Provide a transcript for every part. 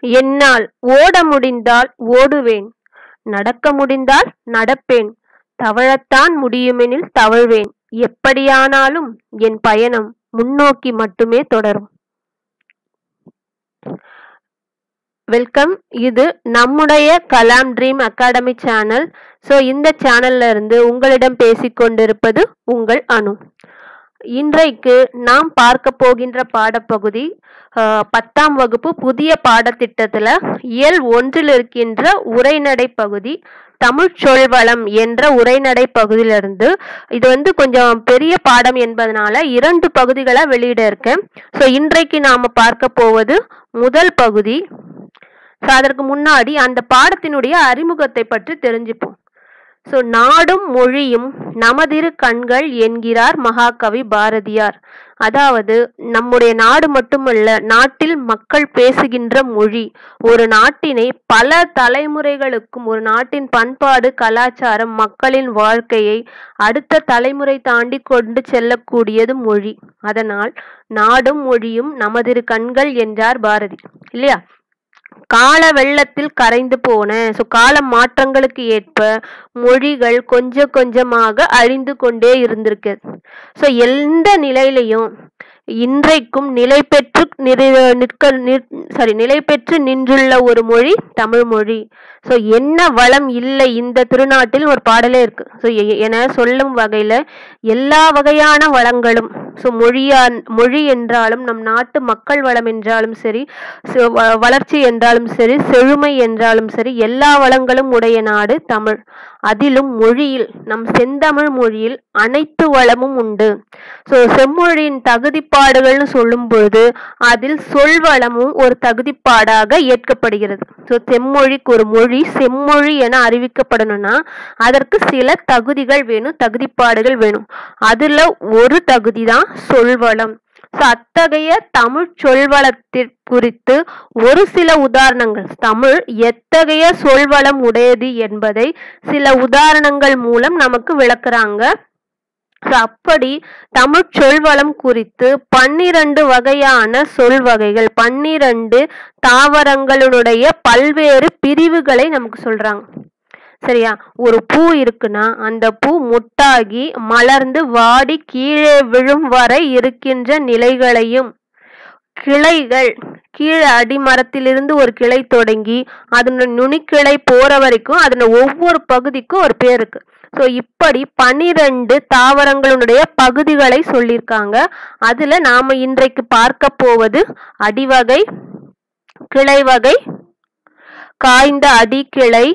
என்னால் ஓட முடிந்தால் ஓடுவேன் நடக்க முடிந்தால் நடப்பேன் தவழத்தான் முடியுமெனில் தவழ்வேன் எப்படியானாலும் என் பயணம் முன்னோக்கி மட்டுமே தொடரும் வெல்கம் இது நம்முடைய Kalam dream academy channel so இந்த சேனல்ல இருந்து உங்களிடம் பேசிக் கொண்டிருப்பது உங்கள் அனு இன்றைக்கு நாம் பார்க்க போகின்ற பாடப்பகுதி அஹ், பத்தாம் வகுப்பு புதிய பாடத்திட்டத்துல இயல் ஒன்றில் இருக்கின்ற உரைநடை பகுதி தமிழ் சொல்வளம் என்ற உரைநடை பகுதியிலிருந்து இது வந்து கொஞ்சம் பெரிய பாடம் என்பதனால இரண்டு பகுதிகளா வெளியிட இருக்கேன் ஸோ இன்றைக்கு நாம பார்க்க போவது முதல் பகுதி ஸோ அதற்கு முன்னாடி அந்த பாடத்தினுடைய அறிமுகத்தை பற்றி தெரிஞ்சுப்போம் ஸோ நாடும் மொழியும் நமதிரு கண்கள் என்கிறார் மகாகவி பாரதியார் அதாவது நம்முடைய நாடு மட்டுமல்ல நாட்டில் மக்கள் பேசுகின்ற மொழி ஒரு நாட்டினை பல தலைமுறைகளுக்கும் ஒரு நாட்டின் பண்பாடு கலாச்சாரம் மக்களின் வாழ்க்கையை அடுத்த தலைமுறை தாண்டி கொண்டு செல்லக்கூடியது மொழி அதனால் நாடும் மொழியும் நமதிரு கண்கள் என்றார் பாரதி இல்லையா கால வெள்ளத்தில் கரைந்து போன ஸோ கால மாற்றங்களுக்கு ஏற்ப மொழிகள் கொஞ்சம் கொஞ்சமாக அழிந்து கொண்டே இருந்திருக்கு ஸோ எந்த நிலையிலையும் இன்றைக்கும் நிலை பெற்று நிறை நிற்க சாரி நிலை பெற்று நின்றுள்ள ஒரு மொழி தமிழ் மொழி ஸோ என்ன வளம் இல்லை இந்த திருநாட்டில் ஒரு பாடலே இருக்கு ஸோ என சொல்லும் வகையில எல்லா வகையான வளங்களும் ஸோ மொழியா மொழி என்றாலும் நம் நாட்டு மக்கள் வளம் என்றாலும் சரி சு- வ- வளர்ச்சி என்றாலும் சரி செழுமை என்றாலும் சரி எல்லா வளங்களும் உடைய நாடு தமிழ் அதிலும் மொழியில் நம் செந்தமிழ் மொழியில் அனைத்து வளமும் உண்டு ஸோ செம்மொழியின் தகுதிப்பாடுகள்னு சொல்லும் பொழுது அதில் சொல்வளமும் ஒரு தகுதிப்பாடாக ஏற்கப்படுகிறது ஸோ செம்மொழிக்கு ஒரு மொழி செம்மொழி என அறிவிக்கப்படணும்னா அதற்கு சில தகுதிகள் வேணும் தகுதிப்பாடுகள் வேணும் அதுல ஒரு தகுதி தான் சொல்வளம் ஸோ அத்தகைய தமிழ் சொல்வளத்திற் குறித்து ஒரு சில உதாரணங்கள் தமிழ் எத்தகைய சொல்வளம் உடையது என்பதை சில உதாரணங்கள் மூலம் நமக்கு விளக்குறாங்க So, அப்படி தமிழ் சொல்வளம் குறித்து பன்னிரண்டு வகையான சொல் வகைகள் பன்னிரண்டு தாவரங்களுடைய பல்வேறு பிரிவுகளை நமக்கு சொல்றாங்க சரியா ஒரு பூ இருக்குன்னா அந்த பூ முட்டாகி மலர்ந்து வாடி கீழே விழும் வரை இருக்கின்ற நிலைகளையும் கிளைகள் கீழே அடிமரத்திலிருந்து ஒரு கிளை தொடங்கி அதனோட நுனிக்கிளை போற வரைக்கும் அதனோட ஒவ்வொரு பகுதிக்கும் ஒரு பேர் இருக்கு ஸோ இப்படி பனிரெண்டு தாவரங்களுடைய பகுதிகளை சொல்லியிருக்காங்க அதுல நாம இன்றைக்கு பார்க்க போவது அடிவகை கிளை வகை காய்ந்த அடிக்கிளை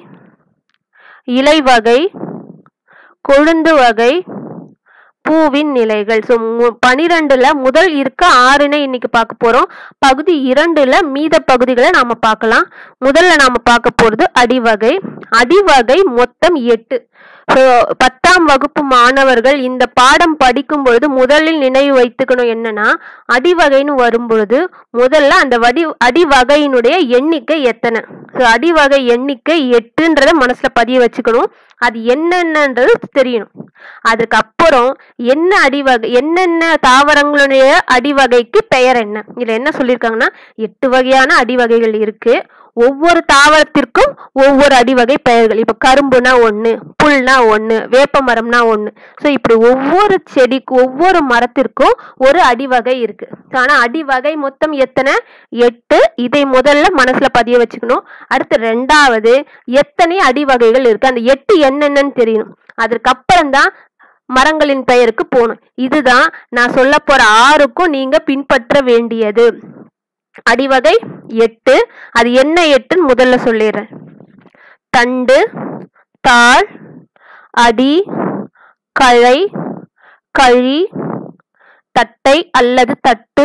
இலை வகை கொழுந்து வகை பூவின் நிலைகள் ஸோ பனிரெண்டுல முதல் இருக்க ஆறுனை இன்னைக்கு பார்க்க போறோம் பகுதி இரண்டுல மீத பகுதிகளை நாம பார்க்கலாம் முதல்ல நாம பார்க்க போறது அடிவகை அடிவகை மொத்தம் எட்டு ஸோ பத்தாம் வகுப்பு மாணவர்கள் இந்த பாடம் படிக்கும் பொழுது முதலில் நினைவு வைத்துக்கணும் என்னன்னா அடிவகைன்னு வரும்பொழுது முதல்ல அந்த வடி அடிவகையினுடைய எண்ணிக்கை எத்தனை ஸோ அடிவகை எண்ணிக்கை எட்டுன்றத மனசுல பதிய வச்சுக்கணும் அது என்னென்னன்றது தெரியணும் அதுக்கப்புறம் என்ன அடிவகை என்னென்ன தாவரங்களுடைய அடிவகைக்கு பெயர் என்ன இதுல என்ன சொல்லியிருக்காங்கன்னா எட்டு வகையான அடிவகைகள் இருக்கு ஒவ்வொரு தாவரத்திற்கும் ஒவ்வொரு அடிவகை பெயர்கள் இப்ப கரும்புனா ஒண்ணு புல்னா ஒண்ணு வேப்ப மரம்னா ஒண்ணு ஸோ இப்படி ஒவ்வொரு செடிக்கு ஒவ்வொரு மரத்திற்கும் ஒரு அடிவகை இருக்கு ஆனா அடிவகை மொத்தம் எத்தனை எட்டு இதை முதல்ல மனசுல பதிய வச்சுக்கணும் அடுத்து ரெண்டாவது எத்தனை அடிவகைகள் இருக்கு அந்த எட்டு என்னென்னன்னு தெரியணும் அதற்கப்புறம் தான் மரங்களின் பெயருக்கு போகணும் இதுதான் நான் சொல்ல போற ஆறுக்கும் நீங்க பின்பற்ற வேண்டியது அடிவகை எட்டு அது என்ன எட்டுன்னு முதல்ல சொல்லிடுறேன் தண்டு தாள் அடி களை கழி தட்டை அல்லது தட்டு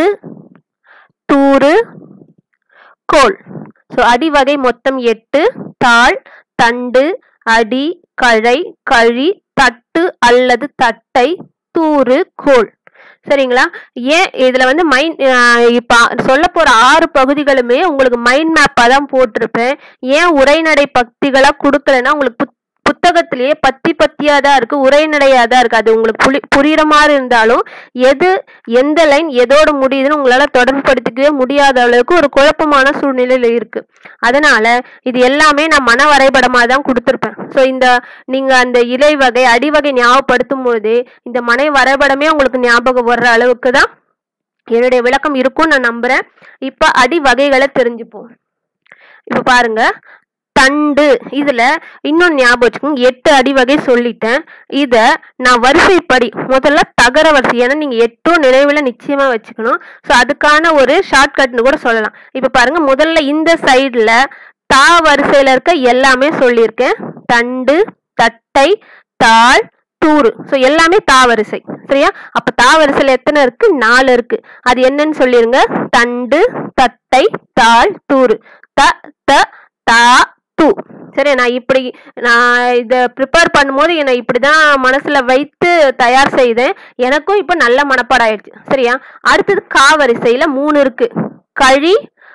தூறு கோல் ஸோ அடிவகை மொத்தம் எட்டு தாள் தண்டு அடி கழை கழி தட்டு அல்லது தட்டை தூறு கோல் சரிங்களா ஏன் இதுல வந்து மைண்ட் இப்ப சொல்ல போற ஆறு பகுதிகளுமே உங்களுக்கு மைண்ட் மேப்பா தான் போட்டிருப்பேன் ஏன் உரைநடை பக்திகளா கொடுக்கலன்னா உங்களுக்கு புத்- புத்தகத்திலேயே பத்தி பத்தியா தான் இருக்கு உரைநடையா தான் இருக்கு அது உங்களுக்கு புரி புரியுற மாதிரி இருந்தாலும் எது எந்த லைன் எதோட முடியுதுன்னு உங்களால தொடர்பு படுத்திக்கவே முடியாத அளவுக்கு ஒரு குழப்பமான சூழ்நிலையில இருக்கு அதனால இது எல்லாமே நான் மன வரைபடமா தான் கொடுத்துருப்பேன் ஸோ இந்த நீங்க அந்த இலை வகை அடிவகை ஞாபகப்படுத்தும் போது இந்த மனை வரைபடமே உங்களுக்கு ஞாபகம் வர்ற அளவுக்கு தான் என்னுடைய விளக்கம் இருக்கும் நான் நம்புறேன் இப்ப அடி வகைகளை தெரிஞ்சுப்போம் இப்ப பாருங்க தண்டு இதுல இன்னும் ஞாபகம் வச்சுக்கோங்க எட்டு அடி வகை சொல்லிட்டேன் இத நான் வரிசைப்படி முதல்ல தகர வரிசை ஏன்னா நீங்க எட்டும் நினைவுல நிச்சயமா வச்சுக்கணும் ஸோ அதுக்கான ஒரு ஷார்ட்கட்னு கூட சொல்லலாம் இப்ப பாருங்க முதல்ல இந்த சைடுல தா வரிசையில இருக்க எல்லாமே சொல்லியிருக்கேன் தண்டு தட்டை தாள் தூறு ஸோ எல்லாமே தா வரிசை சரியா அப்ப தா வரிசையில எத்தனை இருக்கு நாலு இருக்கு அது என்னன்னு சொல்லிருங்க தண்டு தட்டை தாள் தூறு த த தா தூ சரி நான் இப்படி நான் இதை ப்ரிப்பேர் பண்ணும்போது என்னை இப்படிதான் மனசுல வைத்து தயார் செய்தேன் எனக்கும் இப்போ நல்ல மனப்பாடம் ஆயிடுச்சு சரியா அடுத்தது கா வரிசையில மூணு இருக்கு கழி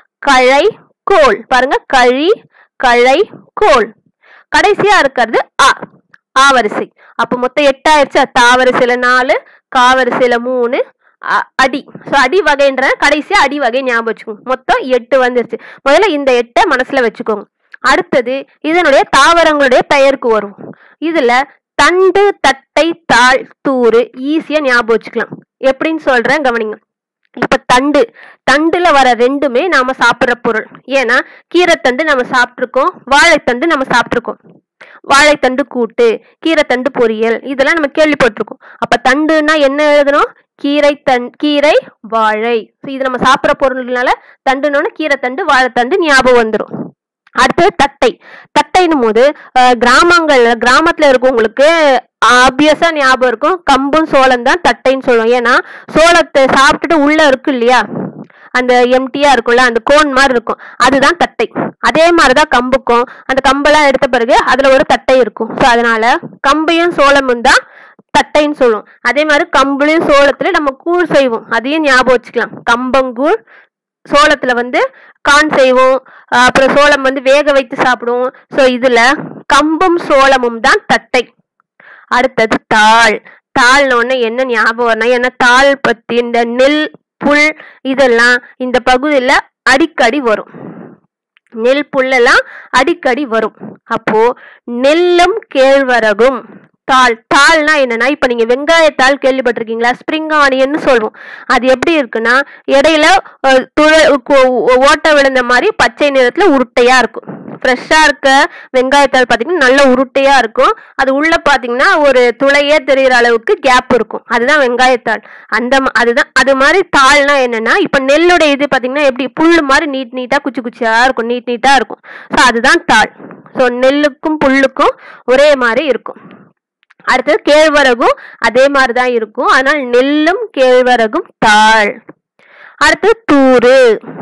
கழை கோல் பாருங்க கழி கழை கோல் கடைசியா இருக்கிறது ஆ ஆ வரிசை அப்ப மொத்தம் எட்டாயிருச்சா தா வரிசையில நாலு கா வரிசையில மூணு அ- அடி ஸோ அடி வகைன்ற கடைசியா அடி வகை ஞாபகம் வச்சுக்கோங்க மொத்தம் எட்டு வந்துருச்சு முதல்ல இந்த எட்டை மனசுல வச்சுக்கோங்க அடுத்தது இதனுடைய தாவரங்களுடைய பெயருக்கு வரும் இதுல தண்டு தட்டை தாள் தூறு ஈஸியா ஞாபகம் வச்சுக்கலாம் எப்படின்னு சொல்றேன் கவனிங்க இப்ப தண்டு தண்டுல வர ரெண்டுமே நாம சாப்பிடுற பொருள் ஏன்னா கீரைத்தண்டு நம்ம சாப்பிட்டிருக்கோம் வாழைத்தண்டு நம்ம சாப்பிட்டிருக்கோம் வாழைத்தண்டு கூட்டு கீரைத்தண்டு பொரியல் இதெல்லாம் நம்ம கேள்விப்பட்டிருக்கோம் அப்ப தண்டுன்னா என்ன எழுதணும் கீரை தண் கீரை வாழை So இது நம்ம சாப்பிட்ற பொருள்னால தண்டுனோன்னு கீரைத்தண்டு வாழைத்தண்டு ஞாபகம் வந்துடும் அடுத்தது தட்டை தட்டைன்னும் போது அஹ், கிராமங்கள்ல கிராமத்துல இருக்கவங்களுக்கு ஆப்வியஸா ஞாபகம் இருக்கும் கம்பும் சோளம் தான் தட்டைன்னு சொல்லுவோம் ஏன்னா சோளத்தை சாப்பிட்டுட்டு உள்ள இருக்கு இல்லையா அந்த எம்டியா இருக்கும்ல அந்த கோன் மாதிரி இருக்கும் அதுதான் தட்டை அதே மாதிரிதான் கம்புக்கும் அந்த கம்பெல்லாம் எடுத்த பிறகு அதுல ஒரு தட்டை இருக்கும் ஸோ அதனால கம்பையும் சோளமும் தான் தட்டைன்னு சொல்லுவோம் அதே மாதிரி கம்புலையும் சோளத்துல நம்ம கூழ் செய்வோம் அதையும் ஞாபகம் வச்சுக்கலாம் கம்பங்கூழ் சோளத்துல வந்து கான் செய்வோம் அஹ் அப்புறம் சோளம் வந்து வேக வைத்து சாப்பிடுவோம் ஸோ இதுல கம்பும் சோளமும் தான் தட்டை அடுத்தது தாள் தாள்ன உடனே என்ன ஞாபகம் வரணும் ஏன்னா தாள் பத்தி இந்த நெல் புல் இதெல்லாம் இந்த பகுதியில அடிக்கடி வரும் நெல் புல்லெல்லாம் அடிக்கடி வரும் அப்போ நெல்லும் கேழ்வரகும் தாள் தாள்னா என்னன்னா இப்ப நீங்க வெங்காயத்தாள் கேள்விப்பட்டிருக்கீங்களா ஸ்ப்ரிங் ஆனியன்னு சொல்லுவோம் அது எப்படி இருக்குன்னா இடையில அஹ், துள கு- ஓட்டை விழுந்த மாதிரி பச்சை நிறத்துல உருட்டையா இருக்கும் ஃப்ரெஷ்ஷா இருக்க வெங்காயத்தாள் பாத்தீங்கன்னா நல்ல உருட்டையா இருக்கும் அது உள்ள பாத்தீங்கன்னா ஒரு துளையே தெரியுற அளவுக்கு கேப் இருக்கும் அதுதான் வெங்காயத்தாள் அந்த ம- அதுதான் அது மாதிரி தாள்னா என்னன்னா இப்ப நெல்லுடைய இது பாத்தீங்கன்னா எப்படி புல்லு மாதிரி நீட் நீட்டா குச்சி குச்சியா இருக்கும் நீட் நீட்டா இருக்கும் ஸோ அதுதான் தாள் ஸோ நெல்லுக்கும் புல்லுக்கும் ஒரே மாதிரி இருக்கும் அடுத்தது கேழ்வரகும் அதே மாதிரி தான் இருக்கும் அதனால் நெல்லும் கேழ்வரகும் தாள் அடுத்து தூறு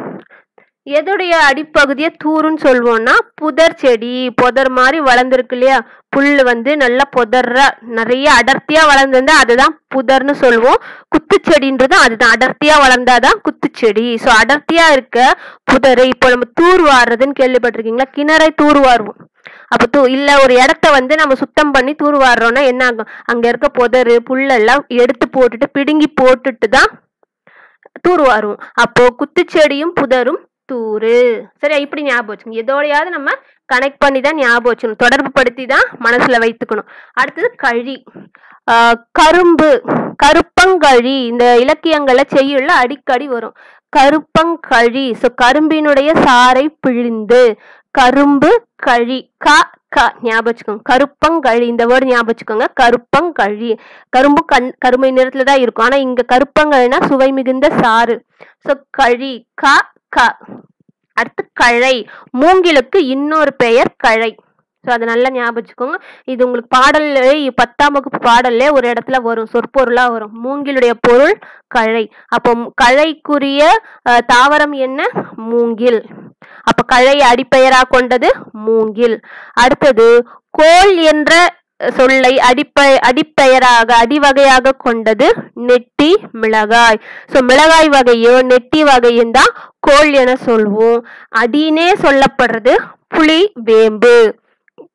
எதுடைய அடிப்பகுதியை தூருன்னு சொல்லுவோம்னா புதர் செடி புதர் மாதிரி வளர்ந்துருக்கு இல்லையா புல் வந்து நல்லா புதர்ற நிறைய அடர்த்தியா வளர்ந்திருந்தா அதுதான் புதர்னு சொல்லுவோம் குத்துச்செடின்றது அதுதான் அடர்த்தியா வளர்ந்தாதான் குத்துச்செடி ஸோ அடர்த்தியா இருக்க புதர் இப்போ நம்ம தூர் வாடுறதுன்னு கேள்விப்பட்டிருக்கீங்களா கிணறை தூர் வாருவோம் அப்ப தூ இல்ல ஒரு இடத்த வந்து நம்ம சுத்தம் பண்ணி தூர் வாடுறோம்னா என்ன ஆகும் அங்க இருக்க புதரு புல்லெல்லாம் எடுத்து போட்டுட்டு பிடுங்கி போட்டுட்டு தான் தூர் வாருவோம் அப்போ குத்துச்செடியும் புதரும் தூரு சரியா இப்படி ஞாபகம் வச்சுக்கணும் எதோடையாவது நம்ம கனெக்ட் பண்ணி தான் ஞாபகம் வச்சுக்கணும் தொடர்பு படுத்தி தான் மனசுல வைத்துக்கணும் அடுத்தது கழி ஆஹ் கரும்பு கருப்பங்கழி இந்த இலக்கியங்கள்ல செய்யுள்ள அடிக்கடி வரும் கருப்பங்கழி ஸோ கரும்பினுடைய சாறை பிழிந்து கரும்பு கழி க க ஞாபகம் வச்சுக்கோங்க கருப்பங்கழி இந்த வேர்டு ஞாபகம் வச்சுக்கோங்க கருப்பங்கழி கரும்பு கண் கருமை நிறத்துல தான் இருக்கும் ஆனா இங்க கருப்பங்கழினா சுவை மிகுந்த சாறு ஸோ கழி க க அடுத்து கழை மூங்கிலுக்கு இன்னொரு பெயர் கழை ஸோ அதை நல்லா ஞாபகம் வச்சுக்கோங்க இது உங்களுக்கு பாடல்ல பத்தாம் வகுப்பு பாடல்ல ஒரு இடத்துல வரும் சொற்பொருளா வரும் மூங்கிலுடைய பொருள் கழை அப்போ மு- கழைக்குரிய அஹ், தாவரம் என்ன மூங்கில் அப்ப கழை அடிப்பெயரா கொண்டது மூங்கில் அடுத்தது கோல் என்ற சொல்லை அடிப்ப அடிப்பெயராக அடிவகையாக கொண்டது நெட்டி மிளகாய் ஸோ மிளகாய் வகையோ நெட்டி வகையும் தான் கோல் என சொல்வோம் அடினே சொல்லப்படுறது புளி வேம்பு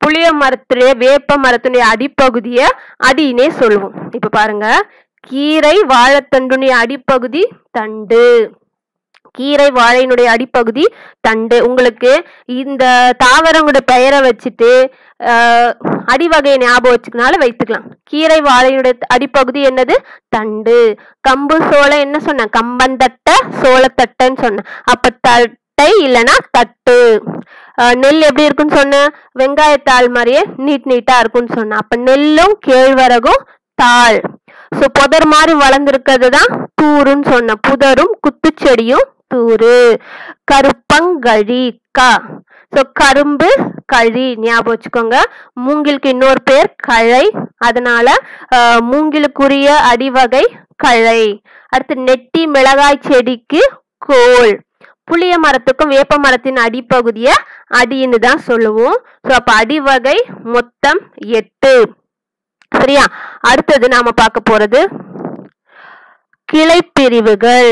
புளிய மரத்துடைய வேப்ப மரத்துடைய அடிப்பகுதிய அடினே சொல்லுவோம் இப்ப பாருங்க கீரை வாழைத்தண்டுடைய அடிப்பகுதி தண்டு கீரை வாழையினுடைய அடிப்பகுதி தண்டு உங்களுக்கு இந்த தாவரங்களோட பெயரை வச்சுட்டு ஆஹ், அடிவகையை ஞாபகம் வச்சுக்கனால வைத்துக்கலாம் கீரை வாழையினுடைய அடிப்பகுதி என்னது தண்டு கம்பு சோளம் என்ன சொன்னேன் கம்பந்தட்டை சோளத்தட்டைன்னு சொன்னேன் அப்ப தட்டை இல்லைன்னா தட்டு ஆஹ், நெல் எப்படி இருக்குன்னு சொன்னேன் வெங்காயத்தாள் மாதிரியே நீட் நீட்டா இருக்கும்னு சொன்னேன் அப்ப நெல்லும் கேழ்வரகும் தாள் ஸோ புதர் மாதிரி வளர்ந்துருக்கிறது தான் தூருன்னு சொன்னேன் புதரும் குத்துச்செடியும் தூரு கருப்பங்கழி க ஸோ கரும்பு கழி ஞாபகம் வச்சுக்கோங்க மூங்கிலுக்கு இன்னொரு பேர் கழை அதனால ஆஹ், மூங்கிலுக்குரிய அடிவகை கழை அடுத்து நெட்டி மிளகாய் செடிக்கு கோல் புளிய மரத்துக்கும் வேப்ப மரத்தின் அடிப்பகுதிய அடின்னு தான் சொல்லுவோம் ஸோ அப்ப அடிவகை மொத்தம் எட்டு சரியா அடுத்தது நாம பார்க்க போறது கிளைப்பிரிவுகள்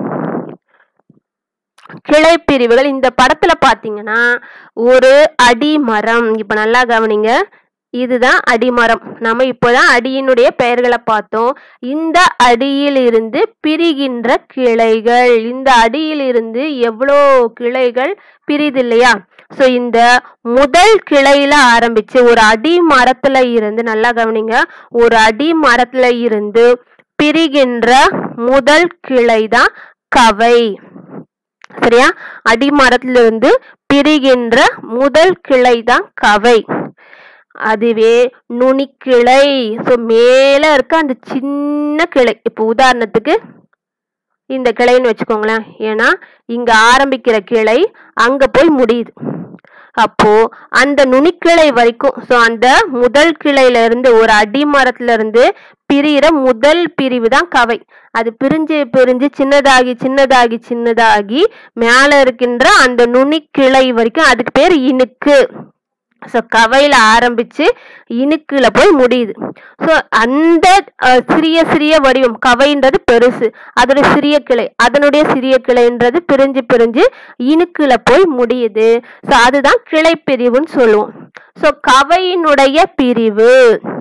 கிளைப்பிரிவுகள் இந்த படத்துல பாத்தீங்கன்னா ஒரு அடிமரம் இப்ப நல்லா கவனிங்க இதுதான் அடிமரம் நம்ம இப்போதான் அடியினுடைய பெயர்களை பார்த்தோம் இந்த அடியிலிருந்து பிரிகின்ற கிளைகள் இந்த அடியிலிருந்து எவ்வளோ கிளைகள் பிரிது இல்லையா ஸோ இந்த முதல் கிளையில ஆரம்பிச்சு ஒரு அடி மரத்துல இருந்து நல்லா கவனிங்க ஒரு அடி மரத்துல இருந்து பிரிகின்ற முதல் கிளை தான் கவை சரியா அடிமரத்திலிருந்து பிரிகின்ற முதல் கிளை தான் கவை அதுவே நுனிக்கிளை ஸோ மேல இருக்க அந்த சின்ன கிளை இப்போ உதாரணத்துக்கு இந்த கிளைன்னு வச்சுக்கோங்களேன் ஏன்னா இங்க ஆரம்பிக்கிற கிளை அங்க போய் முடியுது அப்போ அந்த நுனிக்கிளை வரைக்கும் ஸோ அந்த முதல் கிளையில இருந்து ஒரு அடிமரத்துல இருந்து பிரியிற முதல் பிரிவு தான் கவை அது பிரிஞ்சு பிரிஞ்சு சின்னதாகி சின்னதாகி சின்னதாகி மேல இருக்கின்ற அந்த நுனிக்கிளை வரைக்கும் அதுக்கு பேர் இனுக்கு ஸோ கவையில ஆரம்பிச்சு இனுக்குல போய் முடியுது ஸோ அந்த அஹ், சிறிய சிறிய வடிவம் கவைன்றது பெருசு அதோட சிறிய கிளை அதனுடைய சிறிய கிளைன்றது பிரிஞ்சு பிரிஞ்சு இனுக்குல போய் முடியுது ஸோ அதுதான் கிளை பிரிவுன்னு சொல்லுவோம் ஸோ கவையினுடைய பிரிவு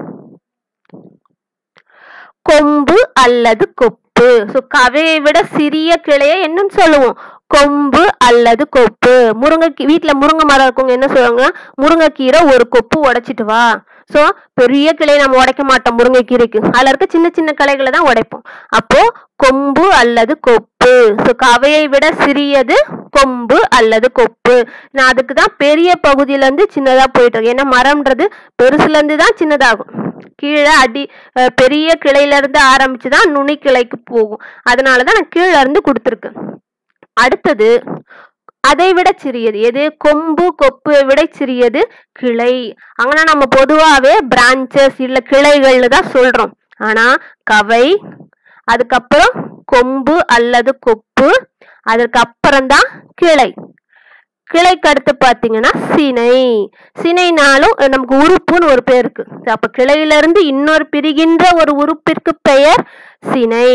கொம்பு அல்லது கொப்பு ஸோ கவையை விட சிறிய கிளையை என்னன்னு சொல்லுவோம் கொம்பு அல்லது கொப்பு முருங்கை வீட்டுல முருங்கை மரம் இருக்கவங்க என்ன சொல்லுவாங்க முருங்கைக்கீரை ஒரு கொப்பு உடைச்சிட்டு வா ஸோ பெரிய கிளையை நம்ம உடைக்க மாட்டோம் முருங்கைக்கீரைக்கு அதுல இருக்க சின்ன சின்ன கிளைகளை தான் உடைப்போம் அப்போ கொம்பு அல்லது கொப்பு ஸோ கவையை விட சிறியது கொம்பு அல்லது கொப்பு நான் அதுக்கு தான் பெரிய பகுதியில இருந்து சின்னதா போயிட்டு இருக்கு ஏன்னா மரம்ன்றது பெருசுல இருந்து தான் சின்னதாகும் கீழே அடி அஹ் பெரிய கிளையில இருந்து ஆரம்பிச்சு தான் நுனி கிளைக்கு போகும் அதனால தான் நான் கீழே இருந்து கொடுத்துருக்கேன் அடுத்தது அதை விட சிறியது எது கொம்பு கொப்பு விட சிறியது கிளை அங்கன்னா நம்ம பொதுவாகவே பிரான்ச்சஸ் இல்ல கிளைகள்னு தான் சொல்றோம் ஆனா கவை அதுக்கப்புறம் கொம்பு அல்லது கொப்பு அதுக்கப்புறம் தான் கிளை கிளைக்கு அடுத்து பாத்தீங்கன்னா சினை சினைனாலும் நமக்கு உறுப்புன்னு ஒரு பேர் இருக்கு அப்ப கிளையில இருந்து இன்னொரு பிரிகின்ற ஒரு உறுப்பிற்கு பெயர் சினை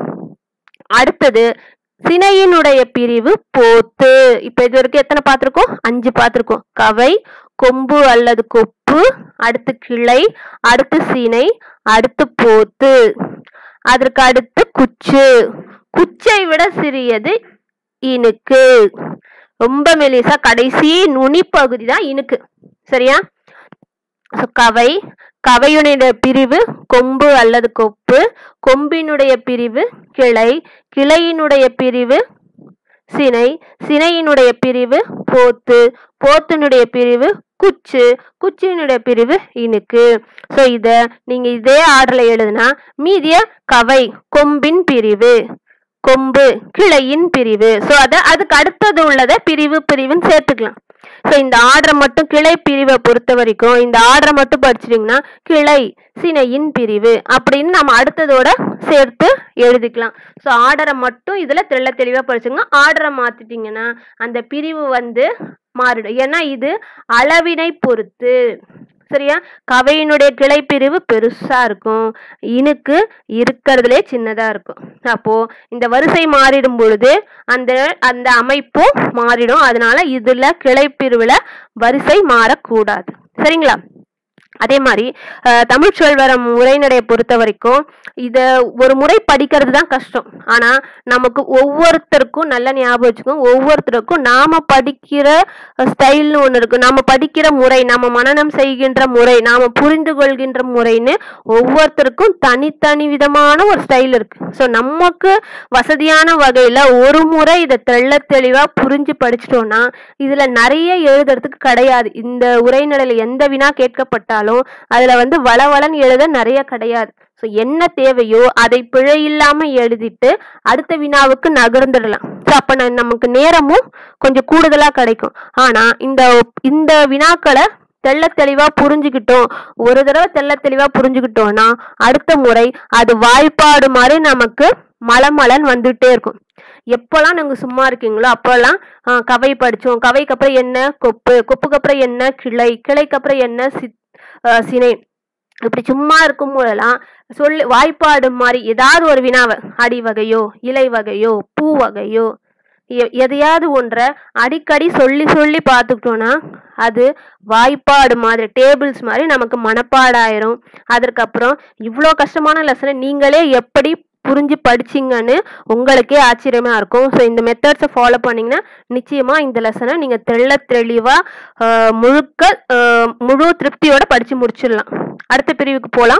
அடுத்தது சினையினுடைய பிரிவு போத்து இப்ப இது வரைக்கும் எத்தனை பார்த்திருக்கோம் அஞ்சு பார்த்திருக்கோம் கவை கொம்பு அல்லது கொப்பு அடுத்து கிளை அடுத்து சினை அடுத்து போத்து அதற்கு அடுத்து குச்சு குச்சை விட சிறியது இனுக்கு ரொம்ப மெலிசா கடைசி நுனி பகுதி தான் இனுக்கு சரியா So, கவை கவையுடைய பிரிவு கொம்பு அல்லது கொப்பு கொம்பினுடைய பிரிவு கிளை கிளையினுடைய பிரிவு சினை சினையினுடைய பிரிவு போத்து போத்தினுடைய பிரிவு குச்சு குச்சியினுடைய பிரிவு இனுக்கு ஸோ இத நீங்க இதே ஆர்டர்ல எழுதுனா மீதிய கவை கொம்பின் பிரிவு கொம்பு கிளையின் பிரிவு ஸோ அத அதுக்கு அடுத்தது உள்ளத பிரிவு பிரிவுன்னு சேர்த்துக்கலாம் ஸோ இந்த ஆர்டர் மட்டும் கிளை பிரிவை பொறுத்த வரைக்கும் இந்த ஆர்டரை மட்டும் படிச்சிட்டிங்கன்னா கிளை சினையின் பிரிவு அப்படின்னு நம்ம அடுத்ததோட சேர்த்து எழுதிக்கலாம் ஸோ ஆர்டரை மட்டும் இதில் தெள்ள தெளிவாக படிச்சுங்க ஆர்டரை மாற்றிட்டிங்கன்னா அந்த பிரிவு வந்து மாறிடும் ஏன்னா இது அளவினை பொறுத்து சரியா கவையினுடைய கிளை பிரிவு பெருசா இருக்கும் இனுக்கு இருக்கிறதுலே சின்னதா இருக்கும் அப்போ இந்த வரிசை மாறிடும் பொழுது அந்த அந்த அமைப்பும் மாறிடும் அதனால இதுல கிளை பிரிவுல வரிசை மாறக்கூடாது சரிங்களா அதே மாதிரி அஹ், தமிழ் சொல்வரம் உரைநடையை பொறுத்த வரைக்கும் இத ஒரு முறை படிக்கிறது தான் கஷ்டம் ஆனா நமக்கு ஒவ்வொருத்தருக்கும் நல்ல ஞாபகம் வச்சுக்கோங்க ஒவ்வொருத்தருக்கும் நாம படிக்கிற ஸ்டைல்னு ஒன்று இருக்கு நாம படிக்கிற முறை நாம மனனம் செய்கின்ற முறை நாம புரிந்து கொள்கின்ற முறைன்னு ஒவ்வொருத்தருக்கும் தனித்தனி விதமான ஒரு ஸ்டைல் இருக்கு ஸோ நமக்கு வசதியான வகையில ஒரு முறை இதை தெள்ள தெளிவா புரிஞ்சு படிச்சிட்டோம்னா இதுல நிறைய எழுதுறதுக்கு கிடையாது இந்த உரைநடையில எந்த வினா கேட்கப்பட்டாலும் அதுல வந்து வளவளன்னு எழுத நிறைய கிடையாது ஸோ என்ன தேவையோ அதை பிழை இல்லாம எழுதிட்டு அடுத்த வினாவுக்கு நகர்ந்துடலாம் ஸோ அப்ப ந- நமக்கு நேரமும் கொஞ்சம் கூடுதலா கிடைக்கும் ஆனா இந்த இந்த வினாக்களை தெள்ள தெளிவா புரிஞ்சுக்கிட்டோம் ஒரு தடவை தெள்ள தெளிவா புரிஞ்சுக்கிட்டோம்னா அடுத்த முறை அது வாய்ப்பாடு மாதிரி நமக்கு மலமலன் வந்துட்டே இருக்கும் எப்போல்லாம் நீங்க சும்மா இருக்கீங்களோ அப்போல்லாம் ஆ, கவை படிச்சோம் கவைக்கு அப்புறம் என்ன கொப்பு கொப்புக்கு அப்புறம் என்ன கிளை கிளைக்கு அப்புறம் என்ன சித் ஆ, சினை இப்படி சும்மா இருக்கும் போதெல்லாம் சொல்லி வாய்ப்பாடு மாதிரி ஏதாவது ஒரு வினாவை அடி வகையோ இலை வகையோ பூ வகையோ எ- எதையாவது ஒன்றை அடிக்கடி சொல்லி சொல்லி பார்த்துக்கிட்டோன்னா அது வாய்ப்பாடு மாதிரி டேபிள்ஸ் மாதிரி நமக்கு மனப்பாடாயிரும் அதற்கப்புறம் இவ்வளோ கஷ்டமான லெசனை நீங்களே எப்படி புரிஞ்சு படிச்சீங்கன்னு உங்களுக்கே ஆச்சரியமா இருக்கும் ஸோ இந்த மெத்தட்ஸை ஃபாலோ பண்ணீங்கன்னா நிச்சயமா இந்த லெசனை நீங்க தெள்ள தெளிவா ஆஹ், முழுக்க ஆஹ், முழு திருப்தியோட படிச்சு முடிச்சிடலாம் அடுத்த பிரிவுக்கு போலாம்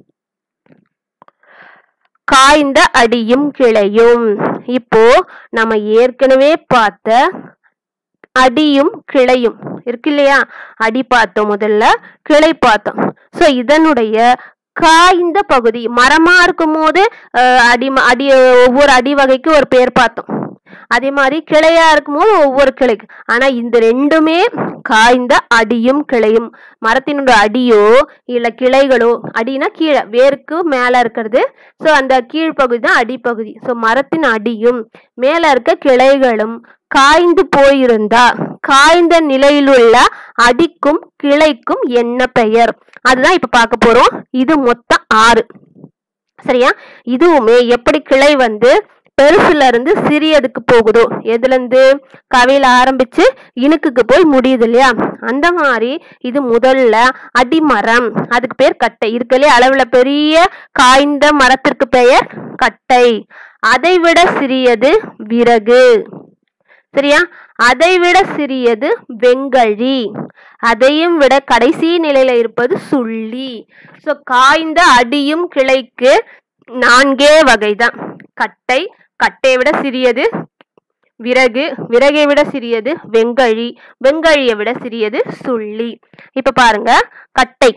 காய்ந்த அடியும் கிளையும் இப்போ நம்ம ஏற்கனவே பார்த்த அடியும் கிளையும் இருக்கு இல்லையா அடி பார்த்தோம் முதல்ல கிளை பார்த்தோம் சோ இதனுடைய காய்ந்த பகுதி மரமா இருக்கும் போது அஹ், அடி அடி ஒவ்வொரு அடி வகைக்கு ஒரு பேர் பார்த்தோம் அதே மாதிரி கிளையா இருக்கும்போது ஒவ்வொரு கிளைக்கு ஆனா இந்த ரெண்டுமே காய்ந்த அடியும் கிளையும் மரத்தினுடைய அடியோ இல்ல கிளைகளோ அடினா கீழே வேருக்கு மேல இருக்கிறது சோ அந்த கீழ்ப்பகுதி தான் அடிப்பகுதி சோ மரத்தின் அடியும் மேல இருக்க கிளைகளும் காய்ந்து போயிருந்தா காய்ந்த நிலையிலுள்ள அடிக்கும் கிளைக்கும் என்ன பெயர் அதுதான் இப்ப பார்க்க போறோம் இது மொத்தம் ஆறு சரியா இதுவுமே எப்படி கிளை வந்து பெருசுல இருந்து சிறியதுக்கு போகுதோ எதுல இருந்து கவையில ஆரம்பிச்சு இணுக்குக்கு போய் முடியுது இல்லையா அந்த மாதிரி இது முதல்ல அடிமரம் அதுக்கு பேர் கட்டை இருக்கலே அளவுல பெரிய காய்ந்த மரத்திற்கு பெயர் கட்டை அதை விட சிறியது விறகு சரியா அதை விட சிறியது வெங்கழி அதையும் விட கடைசி நிலையில இருப்பது சுள்ளி சோ காய்ந்த அடியும் கிளைக்கு நான்கே வகைதான் கட்டை கட்டையை விட சிறியது விறகு விறகை விட சிறியது வெங்கழி வெங்கழியை விட சிறியது சுள்ளி இப்ப பாருங்க கட்டை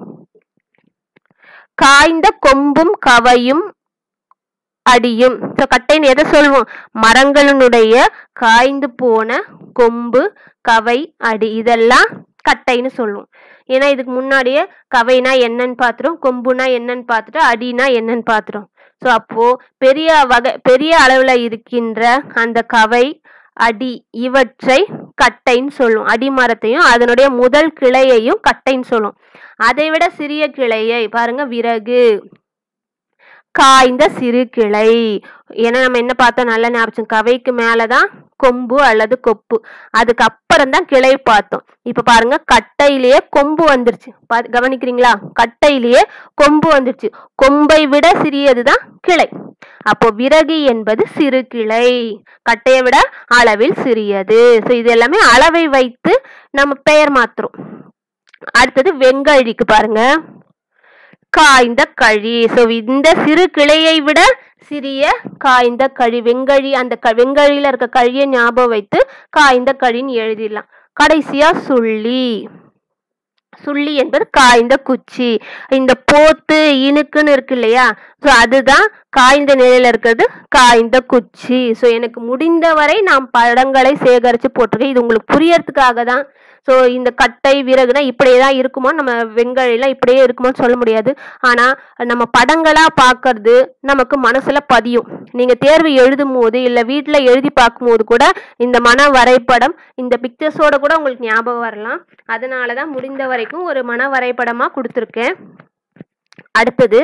காய்ந்த கொம்பும் கவையும் அடியும் ஸோ கட்டைன்னு எதை சொல்லுவோம் மரங்களினுடைய காய்ந்து போன கொம்பு கவை அடி இதெல்லாம் கட்டைன்னு சொல்லுவோம் ஏன்னா இதுக்கு முன்னாடியே கவைனா என்னன்னு பார்த்துட்டோம் கொம்புனா என்னன்னு பார்த்துட்டோம் அடினா என்னன்னு பார்த்துட்டோம் ஸோ அப்போ பெரிய வகை பெரிய அளவுல இருக்கின்ற அந்த கவை அடி இவற்றை கட்டைன்னு சொல்லும் அடிமரத்தையும் அதனுடைய முதல் கிளையையும் கட்டைன்னு சொல்லும் அதை விட சிறிய கிளையை பாருங்க விறகு காய்ந்த சிறு கிளை ஏன்னா நம்ம என்ன பார்த்தோம் நல்ல ஞாபகம் கவைக்கு மேலதான் கொம்பு அல்லது கொப்பு அதுக்கு அப்புறம் தான் கிளை பார்த்தோம் இப்ப பாருங்க கட்டையிலேயே கொம்பு வந்துருச்சு பா- கவனிக்கிறீங்களா கட்டையிலேயே கொம்பு வந்துருச்சு கொம்பை விட சிறியதுதான் கிளை அப்போ விறகு என்பது சிறு கிளை கட்டையை விட அளவில் சிறியது ஸோ இது எல்லாமே அளவை வைத்து நம்ம பெயர் மாத்துறோம் அடுத்தது வெங்கழிக்கு பாருங்க காய்ந்த கழி ஸோ இந்த சிறு கிளையை விட சிறிய காய்ந்த கழி வெங்கழி அந்த க வெங்கழியில இருக்க கழியை ஞாபகம் வைத்து காய்ந்த கழின்னு எழுதிடலாம் கடைசியா சுள்ளி சுள்ளி என்பது காய்ந்த குச்சி இந்த போத்து இனுக்குன்னு இருக்கு இல்லையா ஸோ அதுதான் காய்ந்த நிலையில இருக்கிறது காய்ந்த குச்சி ஸோ எனக்கு முடிந்தவரை நான் படங்களை சேகரித்து போட்டிருக்கேன் இது உங்களுக்கு புரியறதுக்காக தான் ஸோ இந்த கட்டை விறகுனா இப்படியே தான் இருக்குமோ நம்ம வெங்கல்லாம் இப்படியே இருக்குமோன்னு சொல்ல முடியாது ஆனால் நம்ம படங்களா பார்க்கறது நமக்கு மனசுல பதியும் நீங்க தேர்வு எழுதும் போது இல்லை வீட்டில் எழுதி பார்க்கும்போது கூட இந்த மன வரைபடம் இந்த பிக்சர்ஸோட கூட உங்களுக்கு ஞாபகம் வரலாம் அதனால தான் முடிந்த வரைக்கும் ஒரு மன வரைபடமா கொடுத்துருக்கேன் அடுத்தது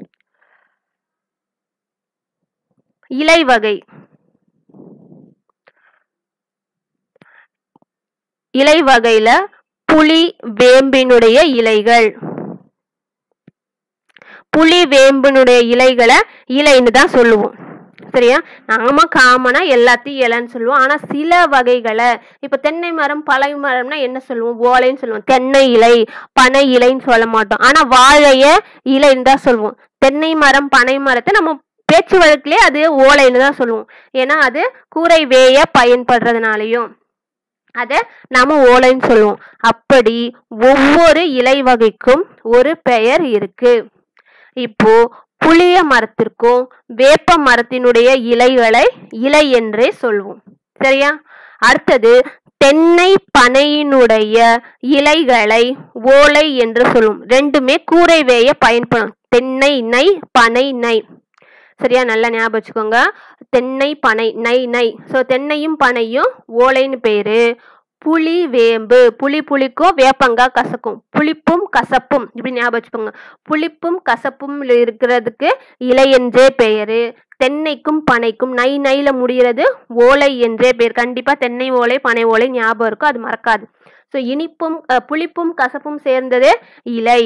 இலை வகை இலை வகையில புளி வேம்பினுடைய இலைகள் புளி வேம்பினுடைய இலைகளை இலைன்னு தான் சொல்லுவோம் சரியா நாம காமனா எல்லாத்தையும் இலைன்னு சொல்லுவோம் ஆனா சில வகைகளை இப்ப தென்னை மரம் பழை மரம்னா என்ன சொல்லுவோம் ஓலைன்னு சொல்லுவோம் தென்னை இலை பனை இலைன்னு சொல்ல மாட்டோம் ஆனா வாழைய இலைன்னு தான் சொல்லுவோம் தென்னை மரம் பனை மரத்தை நம்ம பேச்சு வழக்கிலே அது ஓலைன்னு தான் சொல்லுவோம் ஏன்னா அது கூரை வேய பயன்படுறதுனாலையும் அதை நாம ஓலைன்னு சொல்லுவோம் அப்படி ஒவ்வொரு இலை வகைக்கும் ஒரு பெயர் இருக்கு இப்போ புளிய மரத்திற்கும் வேப்ப மரத்தினுடைய இலைகளை இலை என்றே சொல்வோம் சரியா அடுத்தது தென்னை பனையினுடைய இலைகளை ஓலை என்று சொல்லுவோம் ரெண்டுமே கூரை வேய பயன்படும் தென்னை நை பனை நை சரியா நல்லா ஞாபகம் வச்சுக்கோங்க தென்னை பனை நை நை ஸோ தென்னையும் பனையும் ஓலைன்னு பேரு புளி வேம்பு புளி புளிக்கும் வேப்பங்காய் கசக்கும் புளிப்பும் கசப்பும் இப்படி ஞாபகம் வச்சுக்கோங்க புளிப்பும் கசப்பும் இருக்கிறதுக்கு இலை என்றே பெயரு தென்னைக்கும் பனைக்கும் நை நைல முடிகிறது ஓலை என்றே பெயர் கண்டிப்பா தென்னை ஓலை பனை ஓலை ஞாபகம் இருக்கும் அது மறக்காது ஸோ இனிப்பும் அஹ், புளிப்பும் கசப்பும் சேர்ந்தது இலை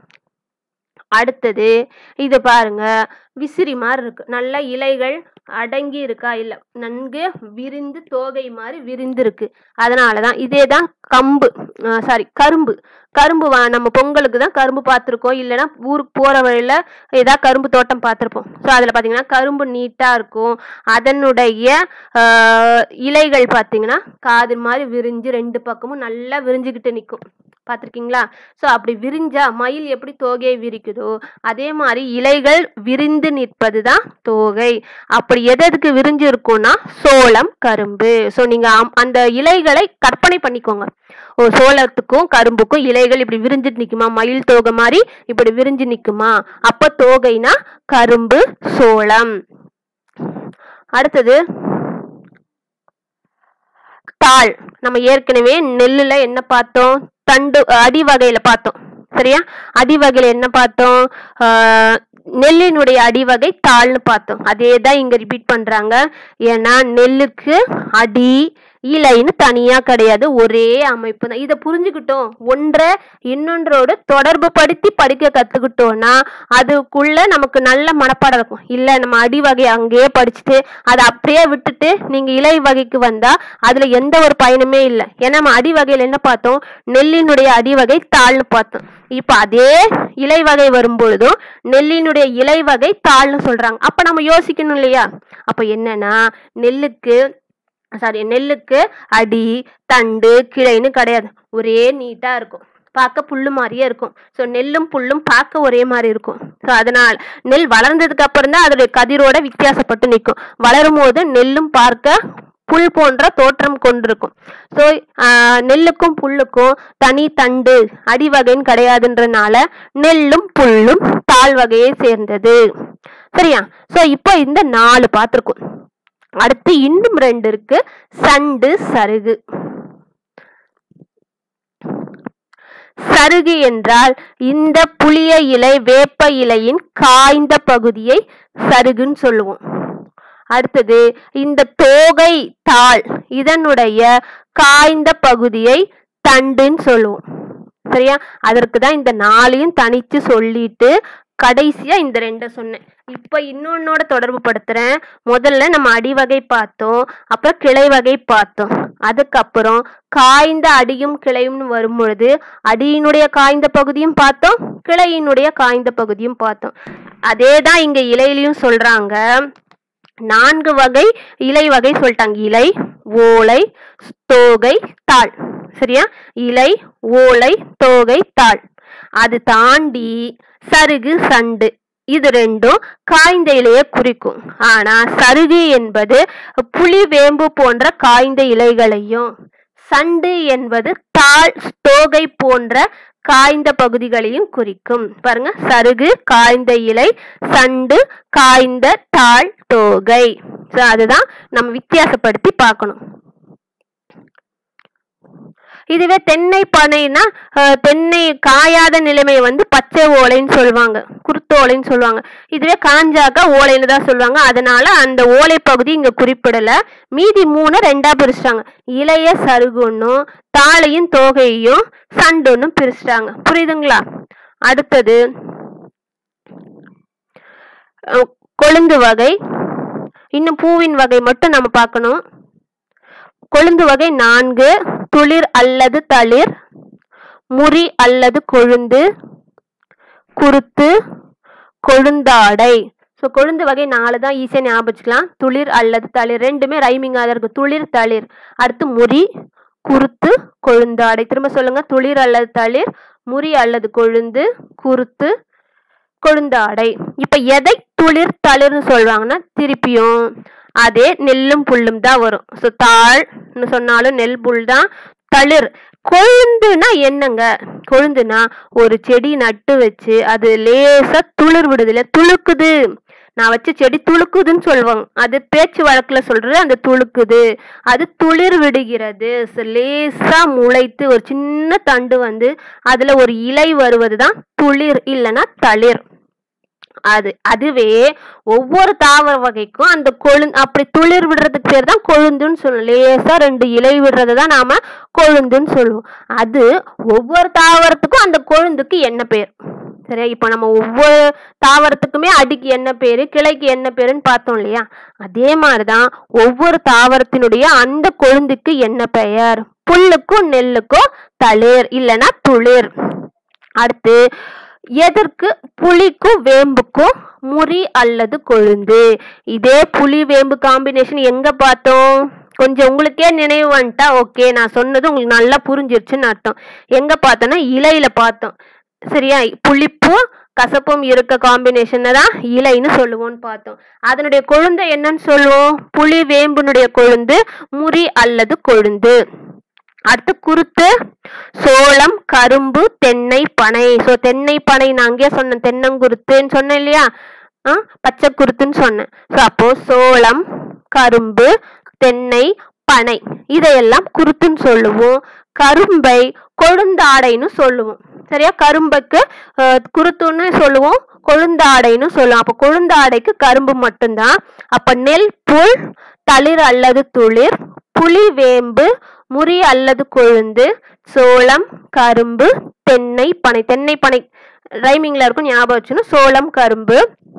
அடுத்தது இது பாருங்க விசிறி மாதிரி இருக்கு நல்ல இலைகள் அடங்கி இருக்கா இல்ல நன்கு விரிந்து தோகை மாதிரி விரிந்து இருக்கு அதனாலதான் இதே தான் கம்பு சாரி கரும்பு கரும்பு வா நம்ம பொங்கலுக்கு தான் கரும்பு பார்த்துருக்கோம் இல்லைன்னா ஊருக்கு போற வழியில ஏதாவது கரும்பு தோட்டம் பார்த்துருப்போம் ஸோ அதில் பார்த்தீங்கன்னா கரும்பு நீட்டா இருக்கும் அதனுடைய ஆஹ், இலைகள் பார்த்தீங்கன்னா காது மாதிரி விரிஞ்சு ரெண்டு பக்கமும் நல்லா விரிஞ்சுக்கிட்டு நிற்கும் பார்த்துருக்கீங்களா ஸோ அப்படி விரிஞ்சா மயில் எப்படி தோகையை விரிக்குதோ அதே மாதிரி இலைகள் விரிந்து நிற்பது தான் தோகை அப்படி எது எதுக்கு விரிஞ்சு இருக்கும்னா சோளம் கரும்பு ஸோ நீங்க அம்- அந்த இலைகளை கற்பனை பண்ணிக்கோங்க ஓ சோளத்துக்கும் கரும்புக்கும் இலைகள் இப்படி விரிஞ்சிட்டு நிக்குமா மயில் தோகை மாதிரி இப்படி விரிஞ்சு நிக்குமா அப்ப தோகைனா கரும்பு சோளம் அடுத்தது தாள் நம்ம ஏற்கனவே நெல்லுல என்ன பார்த்தோம் தண்டு அடி வகையில பார்த்தோம் சரியா அடி வகையில என்ன பார்த்தோம் ஆஹ், நெல்லினுடைய அடிவகை தாள்னு பார்த்தோம் அதே தான் இங்க ரிப்பீட் பண்றாங்க ஏன்னா நெல்லுக்கு அடி இலைன்னு தனியா கிடையாது ஒரே அமைப்பு தான் இதை புரிஞ்சுக்கிட்டோம் ஒன்றை இன்னொன்றோடு தொடர்பு படுத்தி படிக்க கத்துக்கிட்டோம்னா அதுக்குள்ள நமக்கு நல்ல மனப்பாடம் இருக்கும் இல்ல நம்ம அடி வகை அங்கேயே படிச்சுட்டு அதை அப்படியே விட்டுட்டு நீங்க இலை வகைக்கு வந்தா அதுல எந்த ஒரு பயனுமே இல்லை ஏன்னா நம்ம அடி வகையில என்ன பார்த்தோம் நெல்லினுடைய அடி வகை தாள்னு பார்த்தோம் இப்ப அதே இலை வகை வரும்பொழுதும் நெல்லினுடைய இலை வகை தாள்னு சொல்றாங்க அப்ப நம்ம யோசிக்கணும் இல்லையா அப்ப என்னன்னா நெல்லுக்கு சாரி நெல்லுக்கு அடி தண்டு கிளைன்னு கிடையாது ஒரே நீட்டா இருக்கும் பார்க்க புல்லு மாதிரியே இருக்கும் ஸோ நெல்லும் புல்லும் பார்க்க ஒரே மாதிரி இருக்கும் ஸோ அதனால் நெல் வளர்ந்ததுக்கு அப்புறம் தான் அதோடைய கதிரோட வித்தியாசப்பட்டு நிற்கும் வளரும் போது நெல்லும் பார்க்க புல் போன்ற தோற்றம் கொண்டிருக்கும் ஸோ நெல்லுக்கும் புல்லுக்கும் தனி தண்டு அடிவகைன்னு கிடையாதுன்றனால நெல்லும் புல்லும் தாழ் வகையை சேர்ந்தது சரியா ஸோ இப்போ இந்த நாலு பார்த்துருக்கோம் அடுத்து இன்னும் ரெண்டு இருக்கு சண்டு சருகு சருகு என்றால் இந்த புளிய இலை வேப்ப இலையின் காய்ந்த பகுதியை சருகுன்னு சொல்லுவோம் அடுத்தது இந்த தோகை தாள் இதனுடைய காய்ந்த பகுதியை தண்டுன்னு சொல்லுவோம் சரியா அதற்கு தான் இந்த நாளையும் தனிச்சு சொல்லிட்டு கடைசியா இந்த ரெண்டை சொன்னேன் இப்ப இன்னொன்னோட தொடர்பு படுத்துறேன் முதல்ல நம்ம அடிவகை பார்த்தோம் அப்புறம் கிளை வகை பார்த்தோம் அதுக்கப்புறம் காய்ந்த அடியும் கிளையும் வரும் பொழுது அடியினுடைய காய்ந்த பகுதியும் பார்த்தோம் கிளையினுடைய காய்ந்த பகுதியும் பார்த்தோம் அதே தான் இங்க இலையிலையும் சொல்றாங்க நான்கு வகை இலை வகை சொல்லிட்டாங்க இலை ஓலை தோகை தாள் சரியா இலை ஓலை தோகை தாள் அது தாண்டி சருகு சண்டு இது ரெண்டும் காய்ந்த இலையை குறிக்கும் ஆனா சருகு என்பது புளி வேம்பு போன்ற காய்ந்த இலைகளையும் சண்டு என்பது தாள் தோகை போன்ற காய்ந்த பகுதிகளையும் குறிக்கும் பாருங்க சருகு காய்ந்த இலை சண்டு காய்ந்த தாள் தோகை So, அதுதான் நம்ம வித்தியாசப்படுத்தி பார்க்கணும் இதுவே தென்னை பனைனா அஹ், தென்னை காயாத நிலைமையை வந்து பச்சை ஓலைன்னு சொல்லுவாங்க குருத்தோலைன்னு சொல்லுவாங்க இதுவே காஞ்சாக்கா ஓலைன்னு தான் சொல்லுவாங்க அதனால அந்த ஓலை பகுதி இங்க குறிப்பிடல மீதி மூணு ரெண்டா பிரிச்சிட்டாங்க இளைய சருகுன்னும் தாளையும் தோகையும் சண்டுன்னும் பிரிச்சிட்டாங்க புரியுதுங்களா அடுத்தது அஹ், கொழுந்து வகை இன்னும் பூவின் வகை மட்டும் நம்ம பார்க்கணும் கொழுந்து வகை நான்கு துளிர் அல்லது தளிர் முறி அல்லது கொழுந்து குருத்து கொழுந்தாடை ஸோ கொழுந்து வகை நாலு தான் ஈஸியாக ஞாபகம் வச்சுக்கலாம் துளிர் அல்லது தளிர் ரெண்டுமே ரைமிங்காக தான் இருக்கு துளிர் தளிர் அடுத்து முறி குருத்து கொழுந்தாடை திரும்ப சொல்லுங்க துளிர் அல்லது தளிர் முறி அல்லது கொழுந்து குருத்து கொழுந்தாடை இப்ப எதை துளிர் தளிர்னு சொல்றாங்கன்னா திருப்பியும் அதே நெல்லும் புல்லும் தான் வரும் ஸோ தாள்னு சொன்னாலும் நெல் புல் தான் தளிர் கொழுந்துனா என்னங்க கொழுந்துனா ஒரு செடி நட்டு வச்சு அது லேசா துளிர் விடுதுல துளுக்குது நான் வச்ச செடி துளுக்குதுன்னு சொல்லுவாங்க அது பேச்சு வழக்குல சொல்றது அந்த துளுக்குது அது துளிர் விடுகிறது So, லேசா முளைத்து ஒரு சின்ன தண்டு வந்து அதுல ஒரு இலை வருவது தான் துளிர் இல்லைன்னா தளிர் அது அதுவே ஒவ்வொரு தாவர வகைக்கும் அந்த கொழு அப்படி துளிர் விடுறதுக்கு பேர் தான் கொழுந்துன்னு சொல்லுவோம் லேசா ரெண்டு இலை விடுறதை தான் நாம கொழுந்துன்னு சொல்லுவோம் அது ஒவ்வொரு தாவரத்துக்கும் அந்த கொழுந்துக்கு என்ன பேர் சரியா இப்போ நம்ம ஒவ்வொரு தாவரத்துக்குமே அடிக்கு என்ன பேரு கிளைக்கு என்ன பேருன்னு பார்த்தோம் இல்லையா அதே மாதிரிதான் ஒவ்வொரு தாவரத்தினுடைய அந்த கொழுந்துக்கு என்ன பெயர் புல்லுக்கும் நெல்லுக்கும் தளிர் இல்லைன்னா துளிர் அடுத்து எதற்கு புளிக்கும் வேம்புக்கும் முறி அல்லது கொழுந்து இதே புளி வேம்பு காம்பினேஷன் எங்க பார்த்தோம் கொஞ்சம் உங்களுக்கே நினைவு வந்துட்டா ஓகே நான் சொன்னது உங்களுக்கு நல்லா புரிஞ்சிருச்சுன்னு அர்த்தம் எங்க பார்த்தோம்னா இலையில பார்த்தோம் சரியா புளிப்பும் கசப்பும் இருக்க காம்பினேஷனை தான் இலைன்னு சொல்லுவோம்னு பார்த்தோம் அதனுடைய கொழுந்தை என்னன்னு சொல்லுவோம் புளி வேம்புனுடைய கொழுந்து முறி அல்லது கொழுந்து அடுத்து குருத்து சோளம் கரும்பு தென்னை பனை ஸோ தென்னை பனை நான் அங்கேயே சொன்னேன் தென்னங்குருத்துன்னு சொன்னேன் இல்லையா ஆ பச்சை குருத்துன்னு சொன்னேன் ஸோ அப்போ சோளம் கரும்பு தென்னை பனை இதையெல்லாம் குருத்துன்னு சொல்லுவோம் கரும்பை கொழுந்தாடைன்னு சொல்லுவோம் சரியா கரும்புக்கு அஹ், குருத்துன்னு சொல்லுவோம் கொழுந்தாடைன்னு சொல்லுவோம் அப்போ கொழுந்தாடைக்கு கரும்பு மட்டும்தான் அப்ப நெல் புல் தளிர் அல்லது துளிர் புளி வேம்பு முறி அல்லது கொழுந்து சோளம் கரும்பு தென்னை பனை தென்னை பனை ரைமிங்ல இருக்கும் ஞாபகம் வச்சுன்னு சோளம் கரும்பு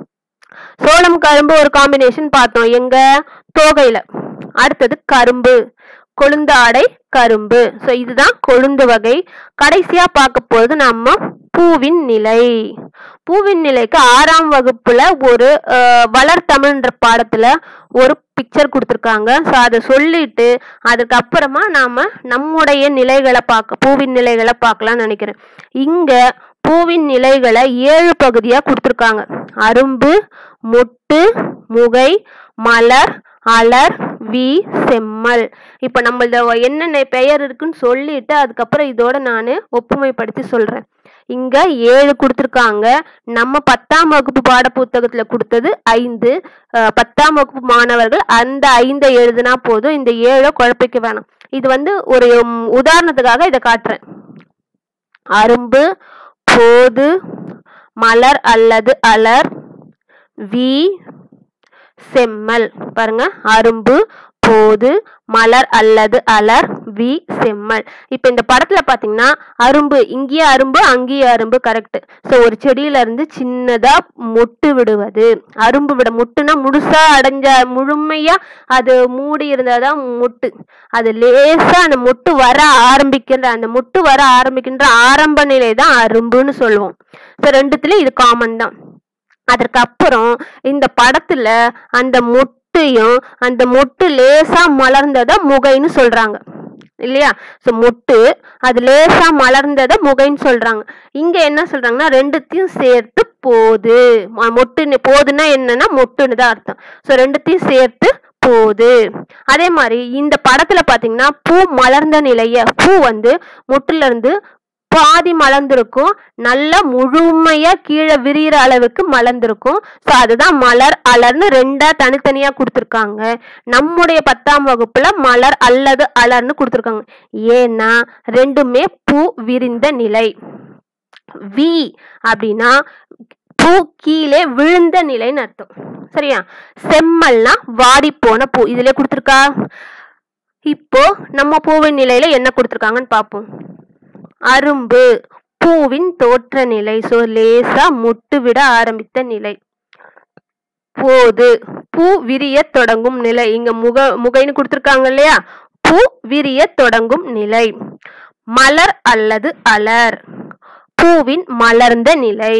சோளம் கரும்பு ஒரு காம்பினேஷன் பார்த்தோம் எங்க தோகையில அடுத்தது கரும்பு கொழுந்தாடை கரும்பு ஸோ இதுதான் கொழுந்து வகை கடைசியா பார்க்க போறது நம்ம பூவின் நிலை பூவின் நிலைக்கு ஆறாம் வகுப்புல ஒரு அஹ், வளர்தமிழ்ன்ற பாடத்துல ஒரு பிக்சர் கொடுத்துருக்காங்க ஸோ அதை சொல்லிட்டு அதுக்கப்புறமா நாம நம்முடைய நிலைகளை பார்க்க பூவின் நிலைகளை பார்க்கலாம்னு நினைக்கிறேன் இங்க பூவின் நிலைகளை ஏழு பகுதியா கொடுத்துருக்காங்க அரும்பு மொட்டு முகை மலர் அலர் வி செம்மல் இப்ப நம்மளத என்னென்ன பெயர் இருக்குன்னு சொல்லிட்டு அதுக்கப்புறம் இதோட நான் ஒப்புமைப்படுத்தி சொல்றேன் இங்க ஏழு கொடுத்துருக்காங்க நம்ம பத்தாம் வகுப்பு பாட புத்தகத்துல கொடுத்தது ஐந்து அஹ், பத்தாம் வகுப்பு மாணவர்கள் அந்த ஐந்தை எழுதுனா போதும் இந்த ஏழை குழப்பிக்க வேணாம் இது வந்து ஒரு உம், உதாரணத்துக்காக இதை காட்டுறேன் அரும்பு போது மலர் அல்லது அலர் வி செம்மல் பாருங்க அரும்பு போது மலர் அல்லது அலர் வி செம்மல் இப்ப இந்த படத்துல பாத்தீங்கன்னா அரும்பு இங்கேயே அரும்பு அங்கேயே அரும்பு கரெக்ட் சோ ஒரு செடியில இருந்து சின்னதா மொட்டு விடுவது அரும்பு விட மொட்டுனா முழுசா அடைஞ்ச முழுமையா அது மூடி இருந்தாதான் மொட்டு அது லேசா அந்த மொட்டு வர ஆரம்பிக்கின்ற அந்த மொட்டு வர ஆரம்பிக்கின்ற ஆரம்ப நிலை தான் அரும்புன்னு சொல்லுவோம் ஸோ ரெண்டுத்துலயும் இது காமன் தான் அதற்கு அப்புறம் இந்த படத்துல அந்த மொட்டையும் அந்த மொட்டு லேசா மலர்ந்தத முகைன்னு சொல்றாங்க இல்லையா சோ மொட்டு அது லேசா மலர்ந்தத முகைன்னு சொல்றாங்க இங்க என்ன சொல்றாங்கன்னா ரெண்டுத்தையும் சேர்த்து போது ம- மொட்டு போதுன்னா என்னன்னா மொட்டுன்னு தான் அர்த்தம் சோ ரெண்டுத்தையும் சேர்த்து போது அதே மாதிரி இந்த படத்துல பாத்தீங்கன்னா பூ மலர்ந்த நிலைய பூ வந்து மொட்டுல இருந்து பாதி மலர்ந்திருக்கும் நல்ல முழுமையா கீழே விரிகிற அளவுக்கு மலர்ந்திருக்கும் ஸோ அதுதான் மலர் அலர்னு ரெண்டா தனித்தனியா கொடுத்துருக்காங்க நம்முடைய பத்தாம் வகுப்புல மலர் அல்லது அலர்னு கொடுத்துருக்காங்க ஏன்னா ரெண்டுமே பூ விரிந்த நிலை வி அப்படின்னா பூ கீழே விழுந்த நிலைன்னு அர்த்தம் சரியா செம்மல்னா வாடி போன பூ இதுல கொடுத்துருக்கா இப்போ நம்ம பூவின் நிலையில என்ன கொடுத்துருக்காங்கன்னு பார்ப்போம் அரும்பு பூவின் தோற்ற நிலை ஸோ லேசா முட்டு விட ஆரம்பித்த நிலை போது பூ விரிய தொடங்கும் நிலை இங்க முக முகைன்னு கொடுத்துருக்காங்க இல்லையா பூ விரிய தொடங்கும் நிலை மலர் அல்லது அலர் பூவின் மலர்ந்த நிலை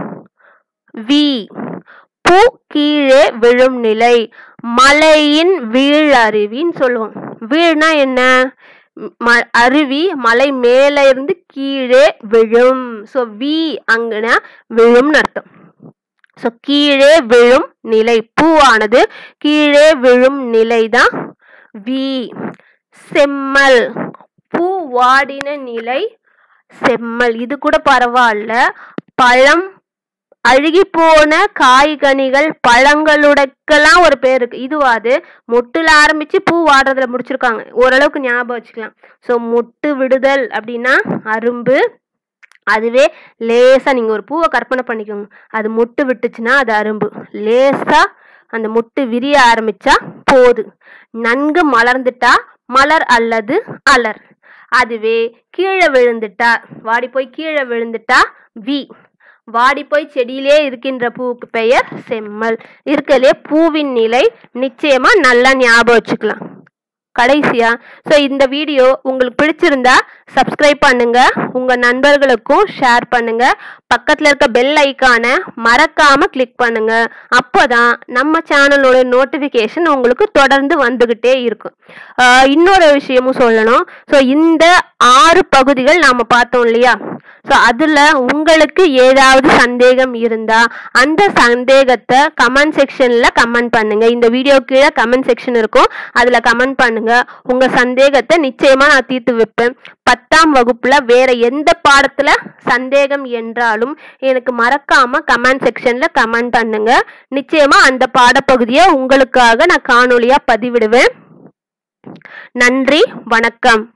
வி பூ கீழே விழும் நிலை மலையின் வீழருவின்னு சொல்லுவோம் வீழ்னா என்ன ம- அருவி மலை மேல இருந்து கீழே விழும் ஸோ வி அங்கனா விழும்னு அர்த்தம் ஸோ கீழே விழும் நிலை பூவானது கீழே விழும் நிலை தான் வி செம்மல் பூ வாடின நிலை செம்மல் இது கூட பரவாயில்ல பழம் அழுகி போன காய்கனிகள் பழங்களுடக்கெல்லாம் ஒரு பேர் இருக்கு இதுவாது முட்டுல ஆரம்பிச்சு பூ வாடுறதுல முடிச்சிருக்காங்க ஓரளவுக்கு ஞாபகம் வச்சுக்கலாம் ஸோ முட்டு விடுதல் அப்படின்னா அரும்பு அதுவே லேசா நீங்க ஒரு பூவை கற்பனை பண்ணிக்கோங்க அது முட்டு விட்டுச்சுன்னா அது அரும்பு லேசா அந்த முட்டு விரிய ஆரம்பிச்சா போது நன்கு மலர்ந்துட்டா மலர் அல்லது அலர் அதுவே கீழே விழுந்துட்டா வாடி போய் கீழே விழுந்துட்டா வி வாடி போய் செடியிலே இருக்கின்ற பூவுக்கு பெயர் செம்மல் இருக்கலே பூவின் நிலை நிச்சயமா நல்லா ஞாபகம் வச்சுக்கலாம் கடைசியா ஸோ இந்த வீடியோ உங்களுக்கு பிடிச்சிருந்தா சப்ஸ்கிரைப் பண்ணுங்க உங்க நண்பர்களுக்கும் ஷேர் பண்ணுங்க பக்கத்துல இருக்க பெல் ஐக்கானை மறக்காம கிளிக் பண்ணுங்க அப்போதான் நம்ம சேனலோட நோட்டிஃபிகேஷன் உங்களுக்கு தொடர்ந்து வந்துகிட்டே இருக்கும் ஆஹ் இன்னொரு விஷயமும் சொல்லணும் ஸோ இந்த ஆறு பகுதிகள் நாம பார்த்தோம் இல்லையா ஸோ அதில் உங்களுக்கு ஏதாவது சந்தேகம் இருந்தா அந்த சந்தேகத்தை கமெண்ட் செக்ஷனில் கமெண்ட் பண்ணுங்க இந்த வீடியோ கீழே கமெண்ட் செக்ஷன் இருக்கும் அதில் கமெண்ட் பண்ணுங்க உங்க சந்தேகத்தை நிச்சயமா நான் தீர்த்து வைப்பேன் பத்தாம் வகுப்புல வேற எந்த பாடத்துல சந்தேகம் என்றாலும் எனக்கு மறக்காம கமெண்ட் செக்ஷன்ல கமெண்ட் பண்ணுங்க நிச்சயமா அந்த பாடப்பகுதியை உங்களுக்காக நான் காணொளியா பதிவிடுவேன் நன்றி வணக்கம்